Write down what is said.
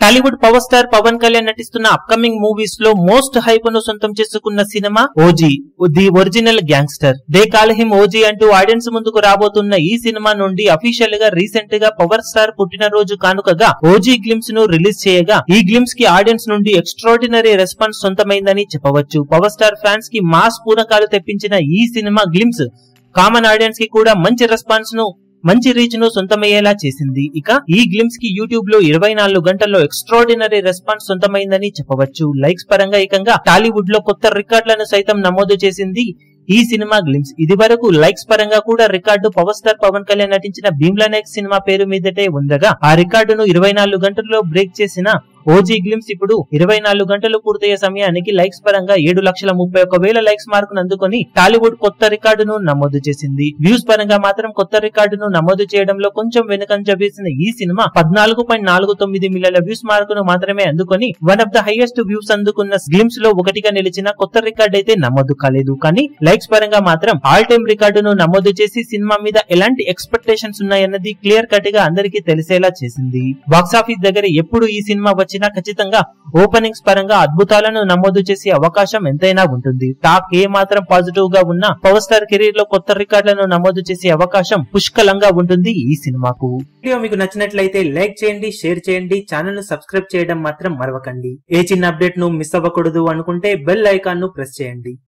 Tollywood power star Pawan Kalyan నటిస్తున్న upcoming movies లో most hype ను సొంతం చేసుకున్న సినిమా OG the original gangster they call him OG అంటూ ఆడియన్స్ ముందుకు రాబోతున్న ఈ సినిమా నుండి అఫీషియల్ గా రీసెంట్ గా పవర్ స్టార్ పుట్టినరోజు కానుకగా ఓజీ గ్లిమ్స్ ను రిలీజ్ చేయగా ఈ గ్లిమ్స్ కి ఆడియన్స్ నుండి ఎక్స్ట్రాడినరీ రెస్పాన్స్ సొంతమైందని చెప్పవచ్చు పవర్ స్టార్ ఫ్యాన్స్ కి మాస్ పూనకాలు తెప్పించిన ఈ సినిమా గ్లిమ్స్ కామన్ ఆడియన్స్ కి కూడా మంచి రెస్పాన్స్ ను మంచి రీచ్ ను సొంతమయ్యేలా చేసింది ఇక ఈ గ్లిమ్స్ కి యూట్యూబ్ లో ఇరవై నాలుగు గంటల్లో ఎక్స్ట్రాడినరీ రెస్పాన్స్ సొంతమైందని చెప్పవచ్చు లైక్స్ పరంగా ఏకంగా టాలీవుడ్ లో కొత్త రికార్డులను సైతం నమోదు చేసింది ఈ సినిమా గ్లిమ్స్ ఇది వరకు లైక్స్ పరంగా కూడా record power star Pawan Kalyan నటించిన భీమ్లా నాయక్ సినిమా పేరు మీదటే ఉండగా ఆ రికార్డును ఇరవై నాలుగు గంటల్లో బ్రేక్ చేసిన ఓజీ గ్లిమ్స్ ఇప్పుడు ఇరవై నాలుగు గంటలు పూర్తయ్యే సమయానికి లైక్స్ పరంగా ఏడు లక్షల ముప్పై ఒక వేల లైక్స్ మార్కును అందుకొని టాలీవుడ్ కొత్త రికార్డును నమోదు చేసింది వ్యూస్ పరంగా మాత్రం కొత్త రికార్డును నమోదు చేయడంలో కొంచెం వెనుకంజ వేసిన ఈ సినిమా పద్నాలుగు పాయింట్ నాలుగు తొమ్మిది మిలియన్ల వ్యూస్ మార్కును మాత్రమే అందుకొని one of the highest views అందుకున్న గ్లిమ్స్ లో ఒకటిగా నిలిచిన కొత్త రికార్డు అయితే నమోదు కాలేదు కానీ లైక్స్ పరంగా మాత్రం ఆల్ టైమ్ రికార్డును నమోదు చేసి సినిమా మీద ఎలాంటి ఎక్స్పెక్టేషన్స్ ఉన్నాయన్నది క్లియర్ కట్ గా అందరికీ తెలిసేలా చేసింది బాక్సాఫీస్ దగ్గర ఎప్పుడు ఈ సినిమా వచ్చినా ఖచ్చితంగా ఓపెనింగ్స్ పరంగా అద్భుతాలను నమోదు చేసే అవకాశం ఎంతైనా ఉంటుంది టాక్ ఏ మాత్రం పాజిటివ్ గా ఉన్నా పవర్ స్టార్ కెరీర్ లో కొత్త రికార్డులను నమోదు చేసే అవకాశం పుష్కలంగా ఉంటుంది ఈ సినిమాకు వీడియో మీకు నచ్చినట్లయితే లైక్ చేయండి షేర్ చేయండి ఛానల్ ను సబ్స్క్రైబ్ చేయడం మాత్రం మరవకండి ఏ చిన్న అప్డేట్ ను మిస్ అవ్వకూడదు అనుకుంటే బెల్ ఐకాన్ ను ప్రెస్ చేయండి